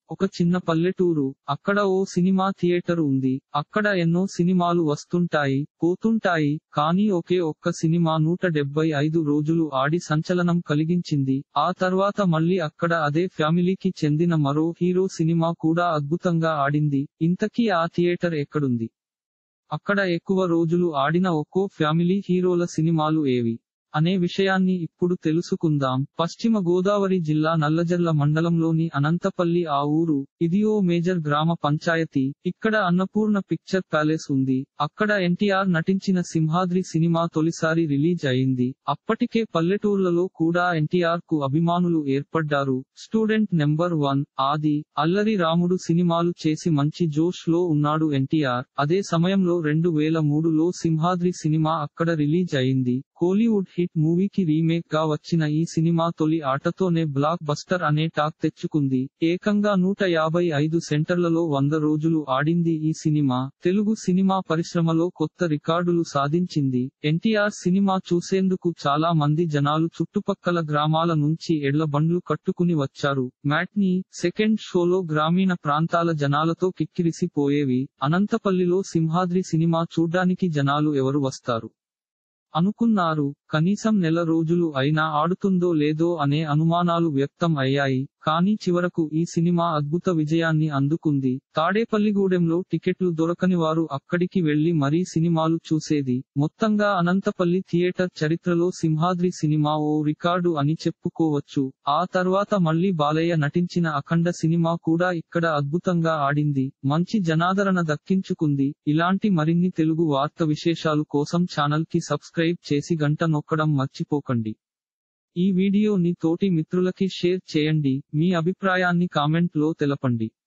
ఒక చిన్న పల్లెటూరు అక్కడ ఓ సినిమా థియేటర్ ఉంది అక్కడ ఎన్నో సినిమాలు వస్తుంటాయి పోతుంటాయి కానీ ఒకే ఒక్క సినిమా నూట డెబ్బై ఐదు రోజులు ఆడి సంచలనం కలిగించింది ఆ తర్వాత మళ్ళీ అక్కడ అదే ఫ్యామిలీకి చెందిన మరో హీరో సినిమా కూడా అద్భుతంగా ఆడింది ఇంతకీ ఆ థియేటర్ ఎక్కడుంది అక్కడ ఎక్కువ రోజులు ఆడిన ఒక్కో ఫ్యామిలీ హీరోల సినిమాలు ఏవి అనే విషయాన్ని ఇప్పుడు తెలుసుకుందాం పశ్చిమ గోదావరి జిల్లా నల్లజర్ల మండలంలోని అనంతపల్లి ఆ ఊరు ఇది ఓ మేజర్ గ్రామ పంచాయతీ ఇక్కడ అన్నపూర్ణ పిక్చర్ ప్యాలెస్ ఉంది అక్కడ ఎన్టీఆర్ నటించిన సింహాద్రి సినిమా తొలిసారి రిలీజ్ అయింది అప్పటికే పల్లెటూర్లలో కూడా ఎన్టీఆర్ కు అభిమానులు ఏర్పడ్డారు స్టూడెంట్ నెంబర్ వన్ ఆది అల్లరి రాముడు సినిమాలు చేసి మంచి జోష్ లో ఉన్నాడు ఎన్టీఆర్ అదే సమయంలో రెండు వేల మూడులో సింహాద్రి సినిమా అక్కడ రిలీజ్ అయింది కోలీవుడ్ హిట్ మూవీకి రీమేక్ గా వచ్చిన ఈ సినిమా తొలి ఆటతోనే బ్లాక్ బస్టర్ అనే టాక్ తెచ్చుకుంది ఏకంగా నూట యాభై ఐదు సెంటర్లలో వంద రోజులు ఆడింది ఈ సినిమా తెలుగు సినిమా పరిశ్రమలో కొత్త రికార్డులు సాధించింది ఎన్టీఆర్ సినిమా చూసేందుకు చాలా మంది జనాలు చుట్టుపక్కల గ్రామాల నుంచి ఎడ్ల బండ్లు కట్టుకుని వచ్చారు మ్యాట్నీ సెకండ్ షోలో గ్రామీణ ప్రాంతాల జనాలతో కిక్కిరిసిపోయేవి అనంతపల్లిలో సింహాద్రి సినిమా చూడ్డానికి జనాలు ఎవరు వస్తారు అనుకున్నారు కనీసం నెల రోజులు అయినా ఆడుతుందో లేదో అనే అనుమానాలు వ్యక్తం అయ్యాయి కానీ చివరకు ఈ సినిమా అద్భుత విజయాన్ని అందుకుంది తాడేపల్లిగూడెంలో టికెట్లు దొరకని వారు అక్కడికి వెళ్లి మరీ సినిమాలు చూసేది మొత్తంగా అనంతపల్లి థియేటర్ చరిత్రలో సింహాద్రి సినిమా ఓ రికార్డు అని చెప్పుకోవచ్చు ఆ తర్వాత మళ్ళీ బాలయ్య నటించిన అఖండ సినిమా కూడా ఇక్కడ అద్భుతంగా ఆడింది మంచి జనాదరణ దక్కించుకుంది ఇలాంటి మరిన్ని తెలుగు వార్త విశేషాలు కోసం ఛానల్ కి సబ్స్క్రైబ్ చేసి గంట నొక్కడం మర్చిపోకండి ఈ వీడియోని తోటి మిత్రులకి షేర్ చేయండి మీ అభిప్రాయాన్ని కామెంట్ లో తెలపండి